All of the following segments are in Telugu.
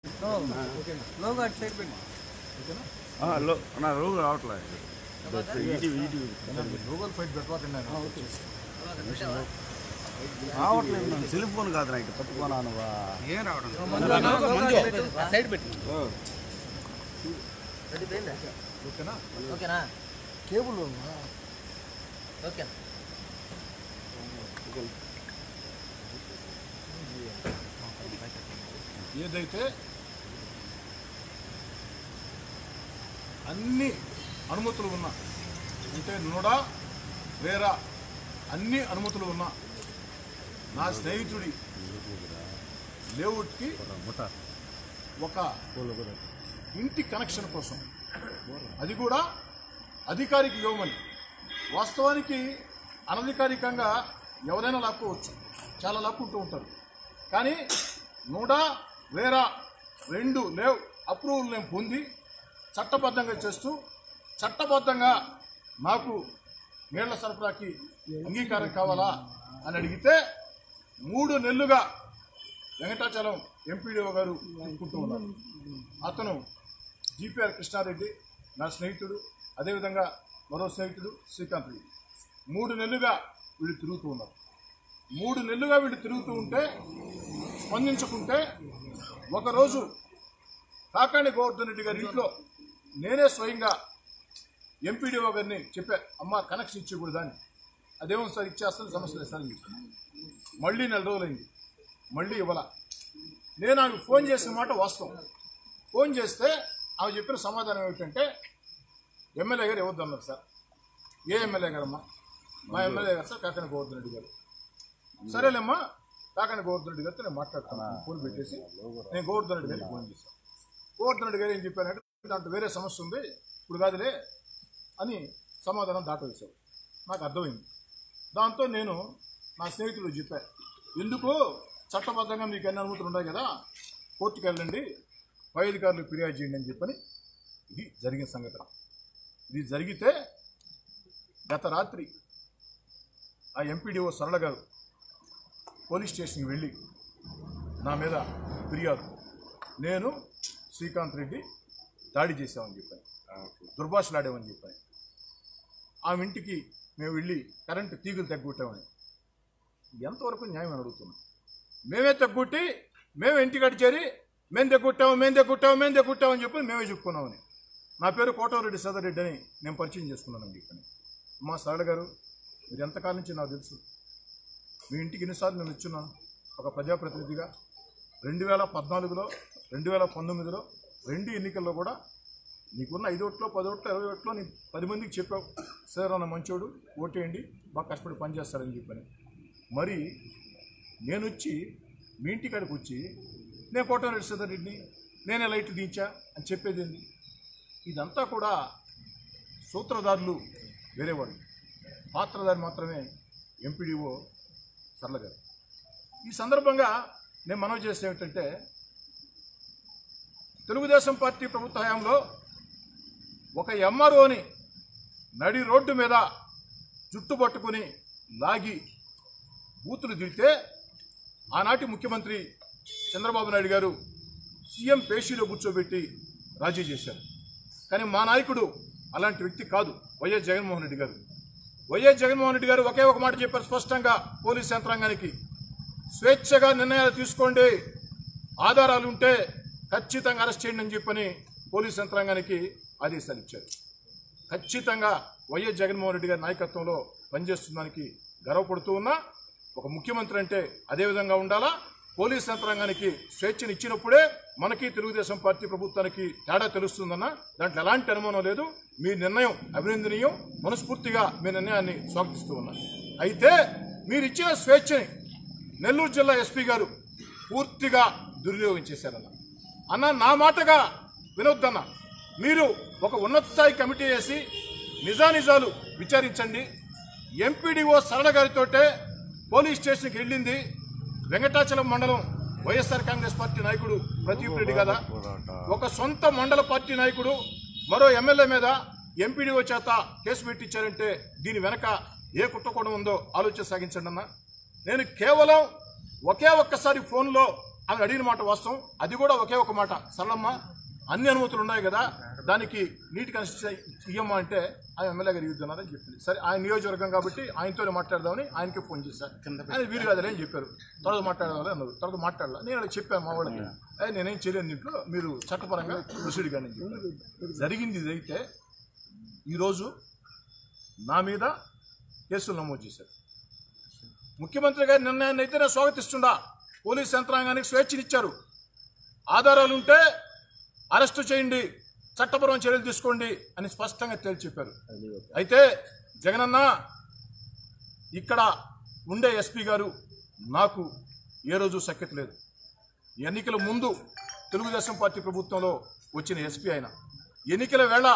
లోగో అటు సైడ్ పెట్టి ఆ, లో- నా రోజు రావట్లేదు ఇటు ఇటు గూగుల్ ఫైట్ పెట్టవాకండి నేను రావట్లేదు నాకు సెల్ ఫోన్ కాదు నాకు పట్టుకున్నాను ఏం రావడం సైడ్ పెట్టి ఓకేనా ఓకేనా కేబుల్ ఓకే ఏదైతే అన్ని అనుమతులు ఉన్నా అంటే నుడా వేరా అన్ని అనుమతులు ఉన్నా నా స్నేహితుడి లేఅవుట్కి ఒక ఇంటి కనెక్షన్ కోసం అది కూడా అధికారిక ఇవ్వమని వాస్తవానికి అనధికారికంగా ఎవరైనా లాక్కోవచ్చు చాలా లాక్కుంటూ ఉంటారు కానీ నూడా వేరా రెండు లేవ్ అప్రూవల్ నేను పొంది చట్టబద్ధంగా చేస్తూ చట్టబద్ధంగా నాకు నీళ్ల సరఫరాకి అంగీకారం కావాలా అని అడిగితే మూడు నెలలుగా వెంకటాచలం ఎంపీడీఓ గారు చెప్పుకుంటూ ఉన్నారు అతను జీపీఆర్ కృష్ణారెడ్డి నా స్నేహితుడు అదేవిధంగా మరో స్నేహితుడు శ్రీకాంత్ రెడ్డి మూడు నెలలుగా వీళ్ళు తిరుగుతూ ఉన్నారు మూడు నెలలుగా వీళ్ళు తిరుగుతూ ఉంటే స్పందించకుంటే ఒకరోజు కాకాణి గోవర్ధన్ రెడ్డి గారి ఇంట్లో నేనే స్వయంగా ఎంపీడీఓ గారిని చెప్పా అమ్మ కనెక్షన్ ఇచ్చేకూడదు అని అదేమో సార్ ఇచ్చేస్తాను సమస్య లేదు సార్ అని చెప్పాను మళ్ళీ నెల రోజులైంది మళ్ళీ ఇవ్వాల నేను ఆమెకు ఫోన్ చేసిన మాట వాస్తవం ఫోన్ చేస్తే ఆమె చెప్పిన సమాధానం ఏమిటంటే ఎమ్మెల్యే గారు ఇవ్వద్దన్నారు సార్ ఏ ఎమ్మెల్యే గారమ్మా మా ఎమ్మెల్యే గారు సార్ కాకాని గోవర్ధన్ రెడ్డి గారు సరేలేమ్మా కాకాని గోవర్ధన్ రెడ్డి గారితో నేను మాట్లాడుతాను ఫోన్ పెట్టేసి నేను గోవర్ధన్ రెడ్డి గారికి ఫోన్ చేశాను గోవర్ధన్ రెడ్డి గారు ఏం చెప్పారంటే దాంట్లో వేరే సమస్య ఉంది ఇప్పుడు కాదులే అని సమాధానం దాటవేశారు నాకు అర్థమైంది దాంతో నేను నా స్నేహితుడు చెప్పాను ఎందుకు చట్టబద్ధంగా మీకు ఎన్ని అనుమతులు ఉన్నాయి కదా కోర్టుకు వెళ్ళండి పై అధికారులు ఫిర్యాదు చేయండి అని చెప్పని ఇది జరిగిన సంఘటన ఇది జరిగితే గత రాత్రి ఆ ఎంపీడీఓ సరళ గారు పోలీస్ స్టేషన్కి వెళ్ళి నా మీద ఫిర్యాదు నేను శ్రీకాంత్ రెడ్డి దాడి చేశామని చెప్పాను దుర్భాషలాడామని చెప్పాను ఆమె ఇంటికి మేము వెళ్ళి కరెంటు తీగలు తగ్గొట్టామని ఎంతవరకు న్యాయం అని అడుగుతున్నాం మేమే తగ్గొట్టి మేము ఇంటికి చేరి మేము దగ్గొట్టాము మేము దగ్గొట్టాము మేము దగ్గొట్టామని చెప్పి మేమే చెప్పుకున్నామని నా పేరు కోటవరెడ్డి సదరెడ్డి అని నేను పరిచయం చేసుకున్నాను చెప్పని మా సరళ గారు మీరు ఎంతకాలం నుంచి నాకు తెలుసు మీ ఇంటికి ఎన్నిసార్లు నేను ఇచ్చున్నాను ఒక ప్రజాప్రతినిధిగా రెండు వేల పద్నాలుగులో రెండు వేల పంతొమ్మిదిలో రెండు ఎన్నికల్లో కూడా నీకున్న ఐదు ఓట్లో పది ఓట్లో ఇరవై ఓట్లో నీ పది మందికి చెప్పావు సార్ అన్న మంచోడు ఓటేయండి బాగా కష్టపడి పనిచేస్తారని చెప్పని మరి నేను వచ్చి మీ ఇంటికాడికి వచ్చి నేను కోటరెడ్డి సదరెడ్డిని నేనే లైట్ దించా అని చెప్పేది ఏంది ఇదంతా కూడా సూత్రధారులు వేరేవాళ్ళు పాత్రధారి మాత్రమే ఎంపీడీఓ సరళ గారు ఈ సందర్భంగా నేను మనవి చేస్తే ఏమిటంటే తెలుగుదేశం పార్టీ ప్రభుత్వ హయాంలో ఒక ఎంఆర్ఓని నడి రోడ్డు మీద జుట్టు పట్టుకుని లాగి బూతులు తిడితే ఆనాటి ముఖ్యమంత్రి చంద్రబాబు నాయుడు గారు సీఎం పేషీలో కూర్చోబెట్టి రాజీ చేశారు కానీ మా నాయకుడు అలాంటి వ్యక్తి కాదు వైఎస్ జగన్మోహన్ రెడ్డి గారు వైఎస్ జగన్మోహన్ రెడ్డి గారు ఒకే ఒక మాట చెప్పారు స్పష్టంగా పోలీస్ యంత్రాంగానికి స్వేచ్ఛగా నిర్ణయాలు తీసుకోండి ఆధారాలు ఉంటే ఖచ్చితంగా అరెస్ట్ చేయండి అని చెప్పని పోలీస్ యంత్రాంగానికి ఆదేశాలు ఇచ్చారు ఖచ్చితంగా వైఎస్ జగన్మోహన్ రెడ్డి గారి నాయకత్వంలో పనిచేస్తుందానికి గర్వపడుతూ ఉన్నా ఒక ముఖ్యమంత్రి అంటే అదే విధంగా ఉండాలా పోలీస్ యంత్రాంగానికి స్వేచ్ఛను ఇచ్చినప్పుడే మనకి తెలుగుదేశం పార్టీ ప్రభుత్వానికి తేడా తెలుస్తుందన్న దాంట్లో ఎలాంటి అనుమానం లేదు మీ నిర్ణయం అభినందనీయం మనస్ఫూర్తిగా మీ నిర్ణయాన్ని స్వాగతిస్తూ ఉన్నా అయితే మీరు ఇచ్చిన స్వేచ్ఛని నెల్లూరు జిల్లా ఎస్పీ గారు పూర్తిగా దుర్వినియోగం చేశారన్న అన్న నా మాటగా వినొద్దన్న మీరు ఒక ఉన్నత స్థాయి కమిటీ వేసి నిజానిజాలు విచారించండి ఎంపీడీఓ సరళ గారితోటే పోలీస్ స్టేషన్కి వెళ్ళింది వెంకటాచలం మండలం వైఎస్ఆర్ కాంగ్రెస్ పార్టీ నాయకుడు ప్రదీప్ రెడ్డి కదా ఒక సొంత మండల పార్టీ నాయకుడు మరో ఎమ్మెల్యే మీద ఎంపీడీఓ చేత కేసు పెట్టించారంటే దీని వెనక ఏ కుట్రకోణం ఉందో ఆలోచన సాగించండి అన్న నేను కేవలం ఒకే ఒక్కసారి ఫోన్లో ఆమె అడిగిన మాట వాస్తవం అది కూడా ఒకే ఒక మాట సరళమ్మ అన్ని అనుమతులు ఉన్నాయి కదా దానికి నీటి కన్స్ట్రక్షన్ ఇయ్యమ్మా అంటే ఆయన ఎమ్మెల్యే గారు ఇవ్వద్దన్నారని చెప్పింది సరే ఆయన నియోజకవర్గం కాబట్టి ఆయనతోనే మాట్లాడదామని ఆయనకి ఫోన్ చేశారు ఆయన వీరు కాదని అని చెప్పారు తర్వాత మాట్లాడదామని అన్నారు తర్వాత మాట్లాడాల నేను వాళ్ళకి చెప్పాను మా వాళ్ళకి "ఏ, నేనేం చేయలేను దీంట్లో మీరు చట్టపరంగా ప్రొసీడ్ కానీ అని చెప్పారు జరిగింది ఇదైతే ఈరోజు నా మీద కేసులు నమోదు చేశారు ముఖ్యమంత్రి గారి నిర్ణయాన్ని అయితే నేను స్వాగతిస్తుండా పోలీస్ యంత్రాంగానికి స్వేచ్ఛనిచ్చారు ఆధారాలుంటే అరెస్టు చేయండి చట్టపరమైన చర్యలు తీసుకోండి అని స్పష్టంగా తేల్చి చెప్పారు అయితే జగనన్న ఇక్కడ ఉండే ఎస్పీ గారు నాకు ఏ రోజు సఖ్యత లేదు ఎన్నికల ముందు తెలుగుదేశం పార్టీ ప్రభుత్వంలో వచ్చిన ఎస్పీ ఆయన ఎన్నికల వేళ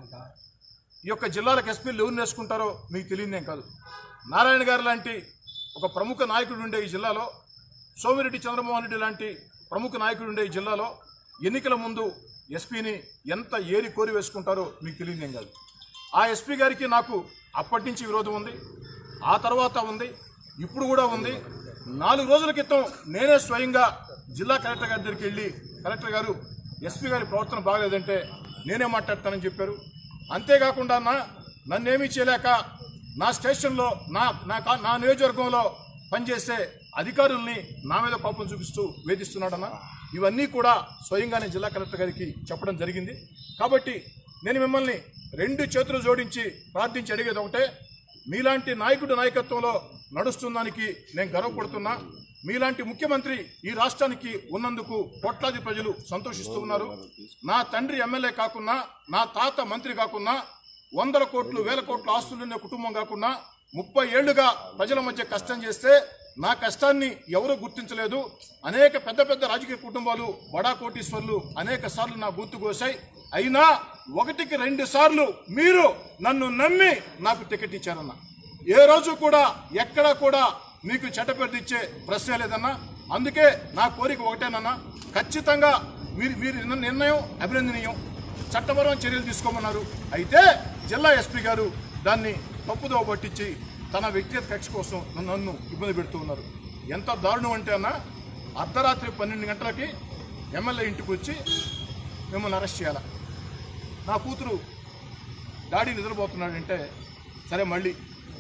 ఈ యొక్క జిల్లాలకు ఎస్పీలు ఎవరు నేర్చుకుంటారో మీకు తెలియదేం కాదు నారాయణ గారు లాంటి ఒక ప్రముఖ నాయకుడు ఉండే ఈ జిల్లాలో సోమిరెడ్డి చంద్రమోహన్ రెడ్డి లాంటి ప్రముఖ నాయకుడు ఉండే ఈ జిల్లాలో ఎన్నికల ముందు ఎస్పీని ఎంత ఏరి కోరి వేసుకుంటారో మీకు తెలియదేం కాదు ఆ ఎస్పీ గారికి నాకు అప్పటి నుంచి విరోధం ఉంది ఆ తర్వాత ఉంది ఇప్పుడు కూడా ఉంది నాలుగు రోజుల క్రితం నేనే స్వయంగా జిల్లా కలెక్టర్ గారి దగ్గరికి వెళ్ళి కలెక్టర్ గారు ఎస్పీ గారి ప్రవర్తన బాగలేదంటే నేనే మాట్లాడతానని చెప్పారు అంతేకాకుండా అన్న నన్నేమీ చేయలేక నా స్టేషన్లో నా నా కా- నా నియోజకవర్గంలో పనిచేసే అధికారుల్ని నా మీద కోపం చూపిస్తూ వేధిస్తున్నాడన్న ఇవన్నీ కూడా స్వయంగానే జిల్లా కలెక్టర్ గారికి చెప్పడం జరిగింది కాబట్టి నేను మిమ్మల్ని రెండు చేతులు జోడించి ప్రార్థించి అడిగేది ఒకటే మీలాంటి నాయకుడి నాయకత్వంలో నడుస్తుందానికి నేను గర్వపడుతున్నా మీలాంటి ముఖ్యమంత్రి ఈ రాష్ట్రానికి ఉన్నందుకు కోట్లాది ప్రజలు సంతోషిస్తూ ఉన్నారు నా తండ్రి ఎమ్మెల్యే కాకున్నా నా తాత మంత్రి కాకున్నా వందల కోట్లు వేల కోట్ల ఆస్తులున్న కుటుంబం కాకుండా ముప్పై ఏళ్లుగా ప్రజల మధ్య కష్టం చేస్తే నా కష్టాన్ని ఎవరూ గుర్తించలేదు అనేక పెద్ద పెద్ద రాజకీయ కుటుంబాలు బడా కోటీశ్వర్లు అనేక సార్లు నా గుర్తు కోసాయి అయినా ఒకటికి రెండు సార్లు మీరు నన్ను నమ్మి నాకు టికెట్ ఇచ్చారన్న ఏ రోజు కూడా ఎక్కడా కూడా మీకు చెడ్డపేరు ఇచ్చే ప్రశ్నే లేదన్నా అందుకే నా కోరిక ఒకటేనన్నా ఖచ్చితంగా మీరు మీరు నిన్న నిర్ణయం అభినందనీయం చట్టపరమైన చర్యలు తీసుకోమన్నారు అయితే జిల్లా ఎస్పీ గారు దాన్ని తప్పుదోవ పట్టించి తన వ్యక్తిగత కక్ష కోసం నన్ను నన్ను ఇబ్బంది పెడుతూ ఉన్నారు ఎంత దారుణం అంటే అన్న అర్ధరాత్రి పన్నెండు గంటలకి ఎమ్మెల్యే ఇంటికి వచ్చి మిమ్మల్ని అరెస్ట్ చేయాలా నా కూతురు డాడీ నిద్రపోతున్నాడంటే సరే మళ్ళీ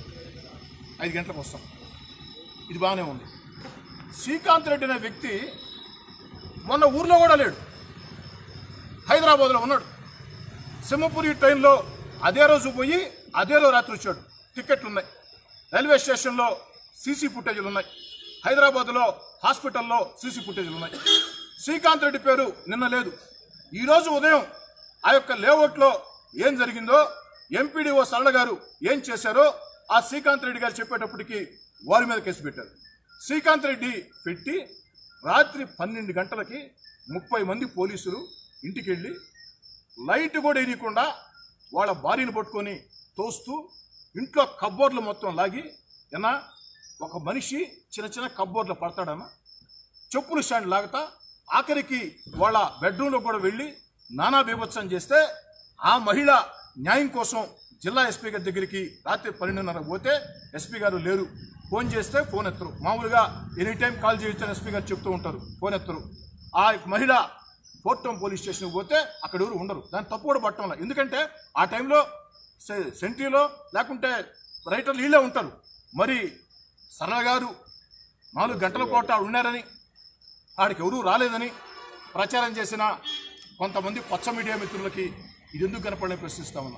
ఐదు గంటలకు వస్తాం ఇది బాగానే ఉంది శ్రీకాంత్ రెడ్డి అనే వ్యక్తి మొన్న ఊర్లో కూడా లేడు హైదరాబాద్లో ఉన్నాడు సింహపురి ట్రైన్లో అదే రోజు పోయి అదే రోజు రాత్రి వచ్చాడు టికెట్లు ఉన్నాయి రైల్వే స్టేషన్లో సీసీ ఫుటేజీలు ఉన్నాయి హైదరాబాద్లో హాస్పిటల్లో సీసీ ఫుటేజీలు ఉన్నాయి శ్రీకాంత్ రెడ్డి పేరు నిన్న లేదు ఈరోజు ఉదయం ఆ యొక్క లేఅవుట్లో ఏం జరిగిందో ఎంపీడీఓ సరళ గారు ఏం చేశారో ఆ శ్రీకాంత్ రెడ్డి గారు చెప్పేటప్పటికి వారి మీద కేసు పెట్టారు శ్రీకాంత్ రెడ్డి పెట్టి రాత్రి పన్నెండు గంటలకి ముప్పై మంది పోలీసులు ఇంటికి వెళ్ళి లైట్ కూడా వేయకుండా వాళ్ళ భార్యను పట్టుకొని తోస్తూ ఇంట్లో కబ్బోర్డ్లు మొత్తం లాగి ఏనా ఒక మనిషి చిన్న చిన్న కబ్బోర్డ్లు పడతాడన్నా చెప్పులు స్టాండ్ లాగుతా ఆఖరికి వాళ్ళ బెడ్రూమ్లో కూడా వెళ్ళి నానా బీభత్సం చేస్తే ఆ మహిళ న్యాయం కోసం జిల్లా ఎస్పీ గారి దగ్గరికి రాత్రి పన్నెండున్నర పోతే ఎస్పీ గారు లేరు ఫోన్ చేస్తే ఫోన్ ఎత్తరు మామూలుగా ఎనీ టైం కాల్ చేయొచ్చని ఎస్పీ గారు చెప్తూ ఉంటారు ఫోన్ ఎత్తరు ఆ మహిళ కోర్టం పోలీస్ స్టేషన్కి పోతే అక్కడ ఎవరు ఉండరు దాన్ని తప్పు కూడా పట్టడంలో ఎందుకంటే ఆ టైంలో సె- సెంట్రీలో లేకుంటే రైటర్లు వీళ్ళే ఉంటారు మరి సరళ గారు నాలుగు గంటల పూట ఆడ ఉన్నారని ఆడికి ఎవరూ రాలేదని ప్రచారం చేసిన కొంతమంది కొత్త మీడియా మిత్రులకి ఇది ఎందుకు కనపడని ప్రశ్నిస్తా ఉన్నా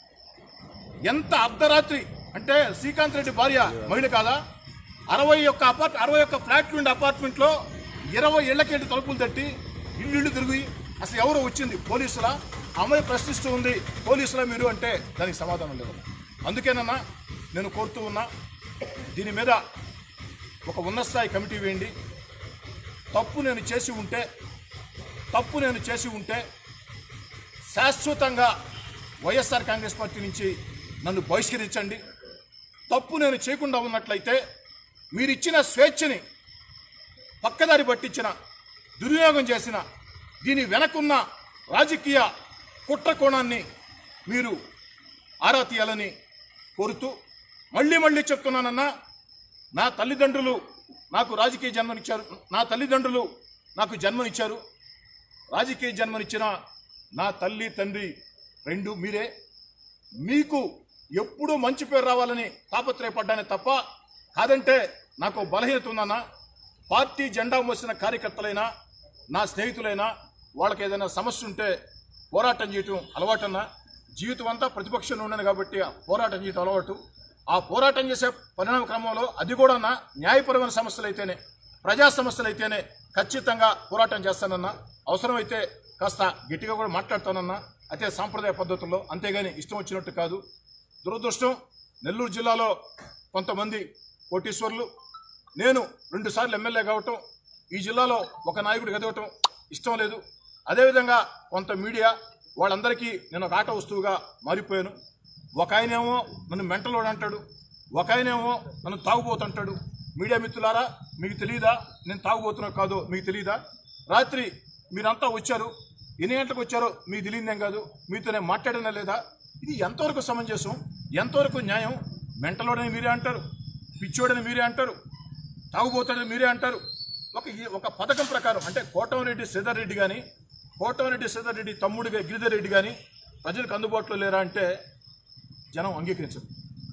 ఎంత అర్ధరాత్రి అంటే శ్రీకాంత్ రెడ్డి భార్య మహిళ కాదా అరవై ఒక్క అపార్ట్ అరవై ఒక్క ఫ్లాట్లు ఉండే అపార్ట్మెంట్లో ఇరవై ఇళ్లకెళ్ళి తలుపులు తట్టి ఇల్లు ఇల్లు తిరిగి అసలు ఎవరు వచ్చింది పోలీసులా అమ్మాయి ప్రశ్నిస్తూ ఉంది పోలీసులా మీరు అంటే దానికి సమాధానం లేదు అందుకేనన్నా నేను కోరుతూ ఉన్నా దీని మీద ఒక ఉన్నత స్థాయి కమిటీ వేయండి తప్పు నేను చేసి ఉంటే తప్పు నేను చేసి ఉంటే శాశ్వతంగా వైఎస్ఆర్ కాంగ్రెస్ పార్టీ నుంచి నన్ను బహిష్కరించండి తప్పు నేను చేయకుండా ఉన్నట్లయితే మీరిచ్చిన స్వేచ్ఛని పక్కదారి పట్టించిన దుర్వినియోగం చేసిన దీని వెనకున్న రాజకీయ కుట్ర కోణాన్ని మీరు ఆరా తీయాలని కోరుతూ మళ్ళీ మళ్ళీ చెప్తున్నానన్నా నా తల్లిదండ్రులు నాకు రాజకీయ జన్మనిచ్చారు నా తల్లిదండ్రులు నాకు జన్మనిచ్చారు రాజకీయ జన్మనిచ్చిన నా తల్లి తండ్రి రెండు మీరే మీకు ఎప్పుడూ మంచి పేరు రావాలని తాపత్రయపడ్డానే తప్ప కాదంటే నాకు బలహీనత ఉందన్నా పార్టీ జెండా మోసిన కార్యకర్తలైనా నా స్నేహితులైనా వాళ్ళకి ఏదైనా సమస్య ఉంటే పోరాటం చేయటం అలవాటన్నా జీవితం అంతా ప్రతిపక్షంలో ఉన్నాను కాబట్టి ఆ పోరాటం చేయటం అలవాటు ఆ పోరాటం చేసే పరిణామ క్రమంలో అది కూడా నా న్యాయపరమైన సమస్యలు అయితేనే ప్రజా సమస్యలు అయితేనే ఖచ్చితంగా పోరాటం చేస్తానన్నా అవసరమైతే కాస్త గట్టిగా కూడా మాట్లాడతానన్నా అయితే సాంప్రదాయ పద్ధతుల్లో అంతేగాని ఇష్టం వచ్చినట్టు కాదు దురదృష్టం నెల్లూరు జిల్లాలో కొంతమంది కోటీశ్వర్లు నేను రెండుసార్లు ఎమ్మెల్యే కావటం ఈ జిల్లాలో ఒక నాయకుడు ఎదగటం ఇష్టం లేదు అదేవిధంగా కొంత మీడియా వాళ్ళందరికీ నేను ఒక ఆట వస్తువుగా మారిపోయాను ఒక ఆయనేమో నన్ను మెంటలోడు అంటాడు ఒక ఆయనేమో నన్ను తాగుబోతుంటాడు మీడియా మిత్రులారా మీకు తెలియదా నేను తాగుబోతున్నా కాదో మీకు తెలియదా రాత్రి మీరంతా వచ్చారు ఎన్ని గంటలకు వచ్చారో మీకు తెలియదేం కాదు మీతో నేను మాట్లాడినా లేదా ఇది ఎంతవరకు సమంజసం ఎంతవరకు న్యాయం మెంటలోడని మీరే అంటారు పిచ్చోడని మీరే అంటారు తాగుబోతాడని మీరే అంటారు ఒక ఈ- ఒక పథకం ప్రకారం అంటే కోటమిరెడ్డి శ్రీధర్ రెడ్డి కానీ కోటమిరెడ్డి శ్రీధర్ రెడ్డి తమ్ముడిగా గిరిధర్ రెడ్డి కానీ ప్రజలకు అందుబాటులో లేరా అంటే జనం అంగీకరించరు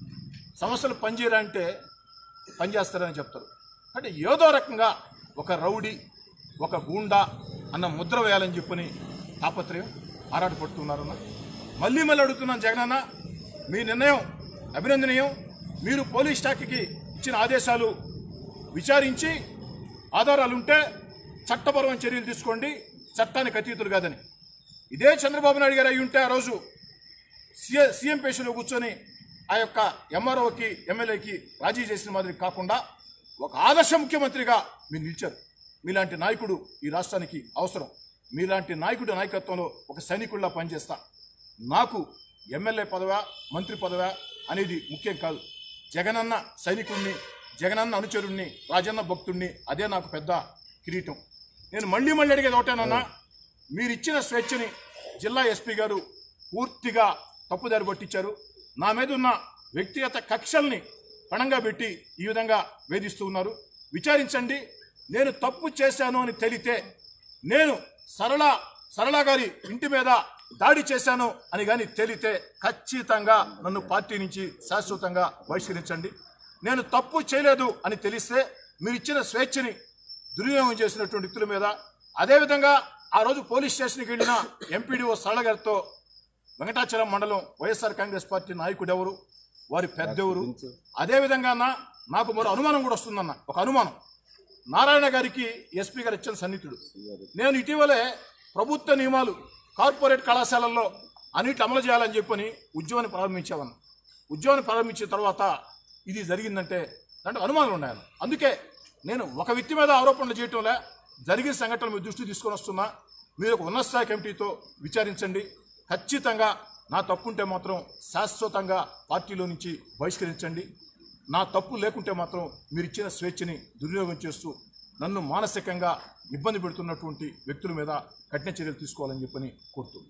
సమస్యలు పనిచేయరా అంటే పనిచేస్తారని చెప్తారు అంటే ఏదో రకంగా ఒక రౌడీ ఒక గూండా అన్న ముద్ర వేయాలని చెప్పని తాపత్రయం ఆరాటపడుతున్నారన్న మళ్ళీ మళ్ళీ అడుగుతున్నాను జగనన్న మీ నిర్ణయం అభినందనీయం మీరు పోలీస్ శాఖకి ఇచ్చిన ఆదేశాలు విచారించి ఆధారాలుంటే చట్టపరమైన చర్యలు తీసుకోండి చట్టానికి అతీతులు కాదని ఇదే చంద్రబాబు నాయుడు గారు అయి ఉంటే ఆ రోజు సీఎం సీఎం పేషలో కూర్చొని ఆ యొక్క ఎంఆర్ఓకి ఎమ్మెల్యేకి రాజీ చేసిన మాదిరి కాకుండా ఒక ఆదర్శ ముఖ్యమంత్రిగా మీరు నిలిచారు మీలాంటి నాయకుడు ఈ రాష్ట్రానికి అవసరం మీలాంటి నాయకుడి నాయకత్వంలో ఒక సైనికుడిలా పనిచేస్తా నాకు ఎమ్మెల్యే పదవా మంత్రి పదవా అనేది ముఖ్యం కాదు జగనన్న సైనికుడిని జగనన్న అనుచరుణ్ణి రాజన్న భక్తుడిని అదే నాకు పెద్ద కిరీటం నేను మళ్ళీ మళ్ళీ అడిగేది ఒకటేనన్నా మీరు ఇచ్చిన స్వేచ్ఛని జిల్లా ఎస్పీ గారు పూర్తిగా తప్పుదారి పట్టించారు నా మీద ఉన్న వ్యక్తిగత కక్షల్ని పణంగా పెట్టి ఈ విధంగా వేధిస్తూ ఉన్నారు విచారించండి నేను తప్పు చేశాను అని తెలితే నేను సరళ సరళ గారి ఇంటి మీద దాడి చేశాను అని కానీ తెలితే ఖచ్చితంగా నన్ను పార్టీ నుంచి శాశ్వతంగా బహిష్కరించండి నేను తప్పు చేయలేదు అని తెలిస్తే మీరు ఇచ్చిన స్వేచ్ఛని దుర్వినియోగం చేసినటువంటి వ్యక్తుల మీద అదేవిధంగా ఆ రోజు పోలీస్ స్టేషన్కి వెళ్ళిన ఎంపీడీఓ సరళ గారితో వెంకటాచలం మండలం వైఎస్ఆర్ కాంగ్రెస్ పార్టీ నాయకుడు ఎవరు వారి పెద్దెవరు అదేవిధంగా అన్న నాకు మరో అనుమానం కూడా వస్తుందన్న ఒక అనుమానం నారాయణ గారికి ఎస్పీ గారు ఇచ్చిన సన్నిహితుడు నేను ఇటీవలే ప్రభుత్వ నియమాలు కార్పొరేట్ కళాశాలల్లో అన్నిటి అమలు చేయాలని చెప్పని ఉద్యోగాన్ని ప్రారంభించామన్న ఉద్యోగాన్ని ప్రారంభించిన తర్వాత ఇది జరిగిందంటే దాంట్లో అనుమానాలు ఉన్నాయన్న అందుకే నేను ఒక వ్యక్తి మీద ఆరోపణలు చేయటంలే జరిగిన సంఘటనలు మీ దృష్టి తీసుకొని వస్తున్నా మీరు ఒక ఉన్నత స్థాయి కమిటీతో విచారించండి ఖచ్చితంగా నా తప్పుంటే మాత్రం శాశ్వతంగా పార్టీలో నుంచి బహిష్కరించండి నా తప్పు లేకుంటే మాత్రం మీరు ఇచ్చిన స్వేచ్ఛని దుర్వినియోగం చేస్తూ నన్ను మానసికంగా ఇబ్బంది పెడుతున్నటువంటి వ్యక్తుల మీద కఠిన చర్యలు తీసుకోవాలని చెప్పని కోరుతున్నాను